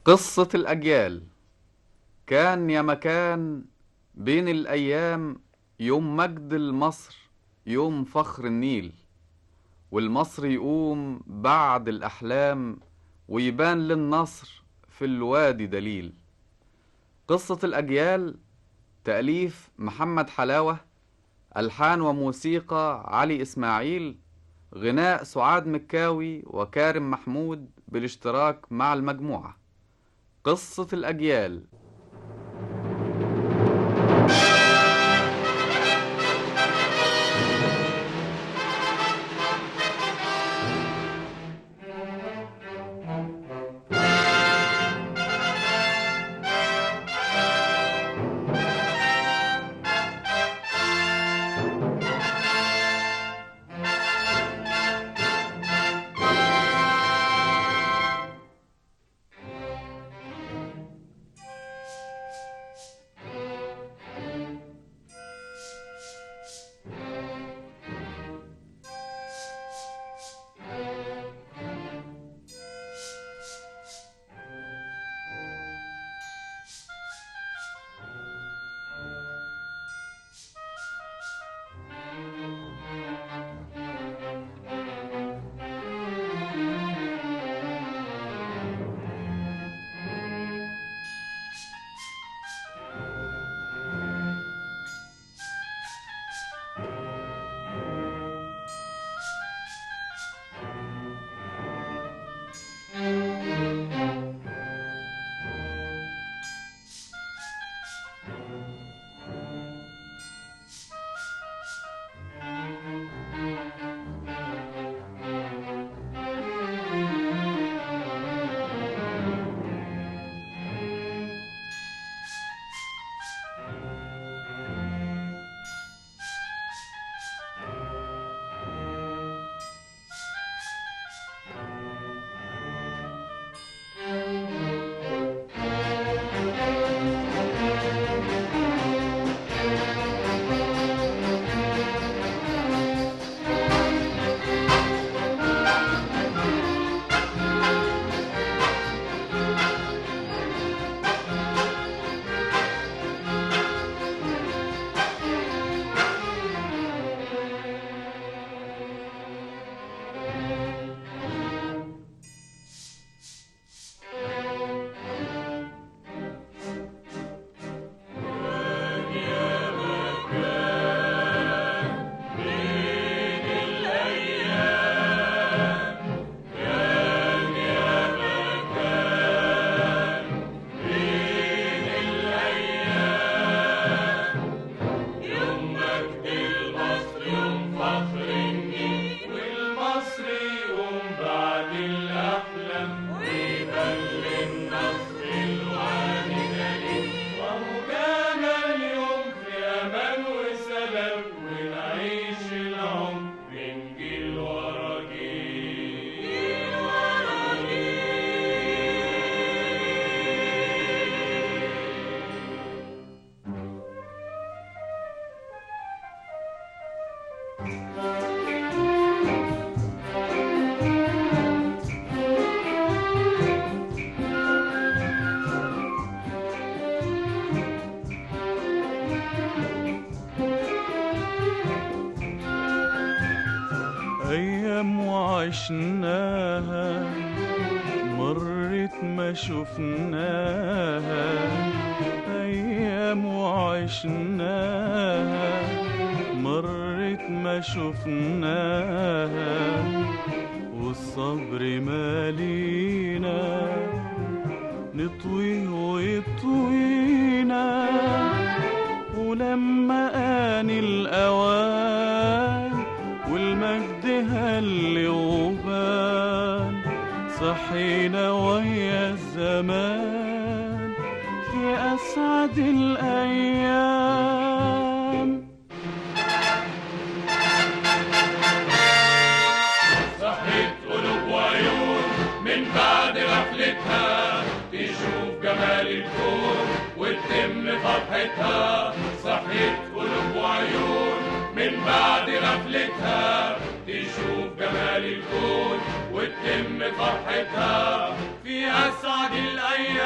قصة الأجيال كان يا مكان بين الأيام يوم مجد لمصر يوم فخر النيل والمصر يقوم بعد الأحلام ويبان للنصر في الوادي دليل قصة الأجيال تأليف محمد حلاوة ألحان وموسيقى علي إسماعيل غناء سعاد مكاوي وكارم محمود بالاشتراك مع المجموعة قصة الأجيال أيام وعشناها مرت ما شفناها أيام وعشناها مرت ما شفناها والصبر مالينا نطوي ويطوينا ولما آن الأوان والمجد هل وبان صحينا ويا الزمان في أسعد الأيام صحيت قلوب وعيون من بعد غفلتها تشوف جمال الكون وتتم فرحتها صحيت قلوب وعيون من بعد غفلتها تشوف جمال الكون وتتم فرحتها في أسعد الأيام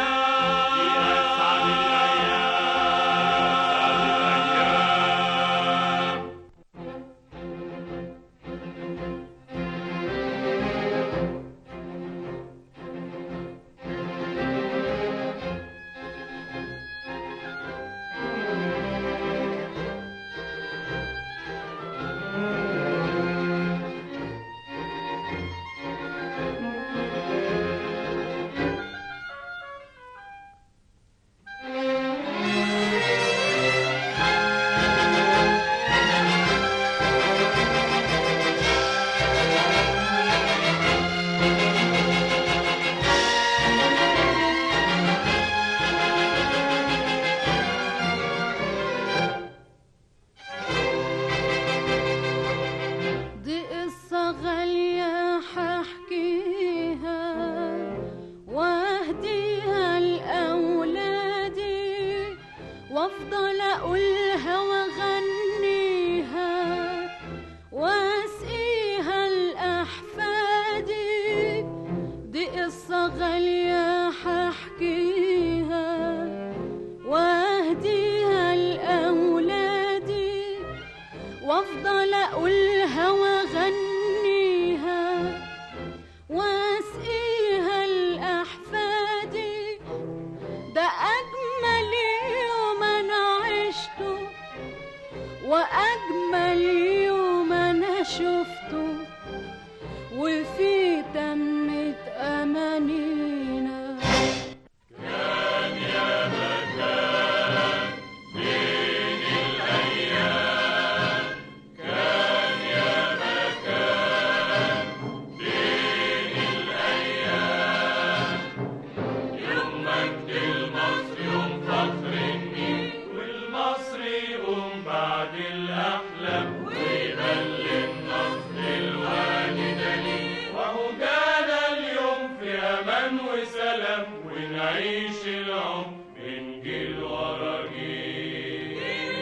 مجد المصري يوم فخر النيل والمصري يقوم بعد الأحلام ويبان للنصر الوادي دليل وهو جانا اليوم في أمان وسلام ونعيش العمر من جيل ورا جيل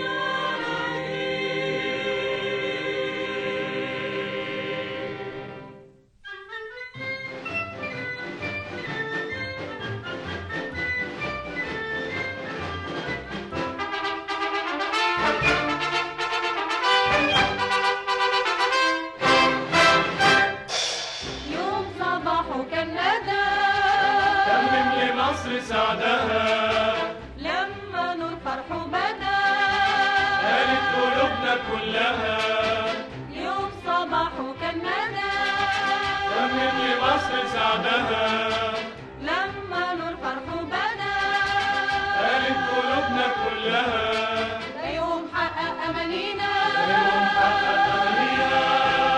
يوم صباحه كان ندى تمم لمصر سعدها لما نور فرحه بدا قالت قلوبنا كلها يوم صباحه كان ندى تمم لمصر سعدها لما نور فرحه بدا قالت قلوبنا كلها ده يوم حقق أمانينا يوم حقق أمانينا.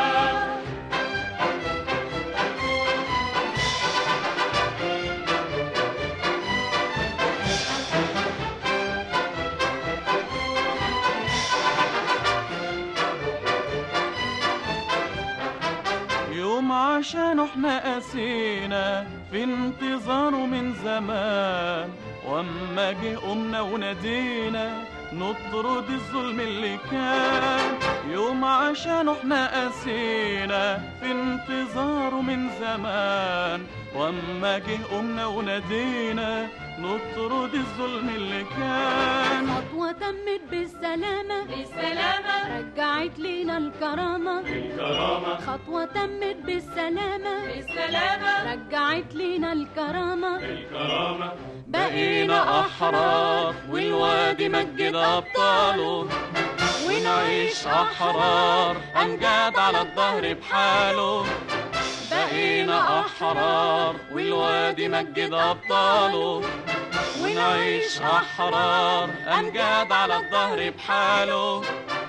يوم عشان احنا قاسينا في انتظاره من زمان واما جه قمنا ونادينا نطرد الظلم اللي كان يوم عشان احنا قاسينا في انتظاره من زمان واما جه قمنا ونادينا نطرد الظلم اللي كان خطوة تمت بالسلامة بالسلامة رجعت لينا الكرامة الكرامة خطوة تمت بالسلامة بالسلامة رجعت لينا الكرامة الكرامة بقينا أحرار والوادي مجد أبطاله ونعيش أحرار أمجاد على الظهر بحاله بقينا أحرار والوادي مجد أبطاله ونعيش أحرار أمجاد على الظهر بحاله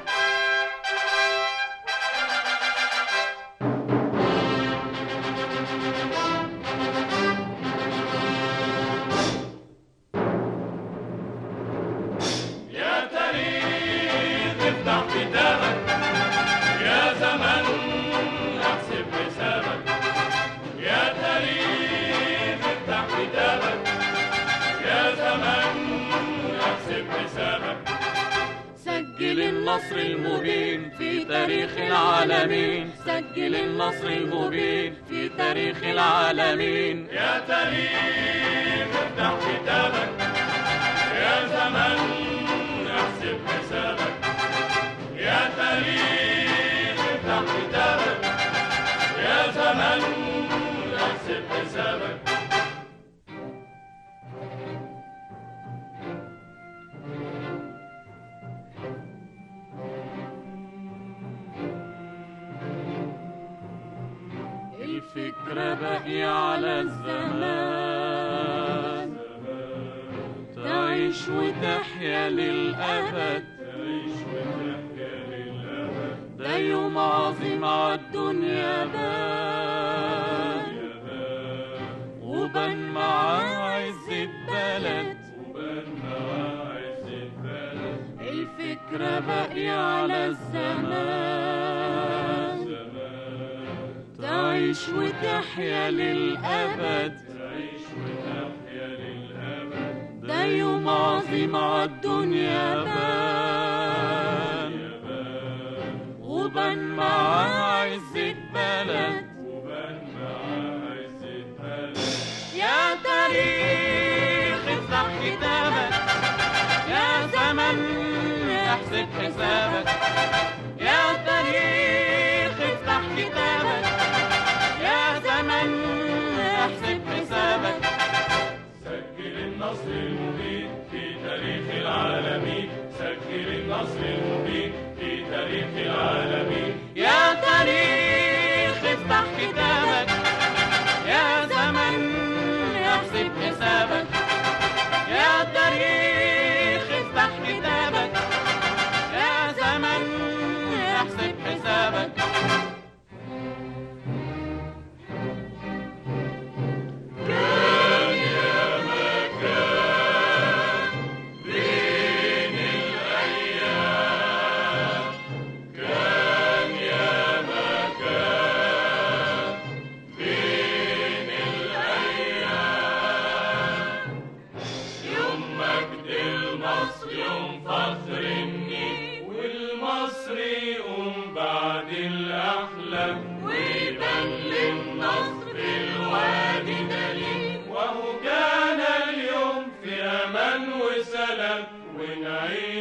يا تاريخ افتح كتابك يا زمن احسب حسابك يا تاريخ افتح كتابك يا زمن احسب حسابك سجل النصر المبين في تاريخ العالمين سجل النصر المبين في تاريخ العالمين يا تاريخ افتح كتابك يا زمن احسب حسابك يا تاريخ افتح كتابك يا زمن احسب حسابك الفكرة باقية على الزمان تعيش وتحيا للأبد تعيش وتحيا للأبد ده يوم عظيم عالدنيا بان يا باب وبان معاه عزة بلد وبان معاه عز البلد الفكرة باقية على الزمان زمان تعيش وتحيا للأبد تعيش وتحيا للأبد ده يوم عظيم عالدنيا بان يا باب وبان معاه عزة بلد وبان معاه عز البلد يا تاريخ افتح كتابك يا زمن احسب حسابك يا تاريخ افتح كتابك يا زمن احسب حسابك سجل النصر المبين في تاريخ العالمين سجل النصر المبين في تاريخ العالمين يا تاريخ افتح كتابك يا زمن احسب حسابك يا تاريخ افتح كتابك يا زمن احسب حسابك كان يا مكان عين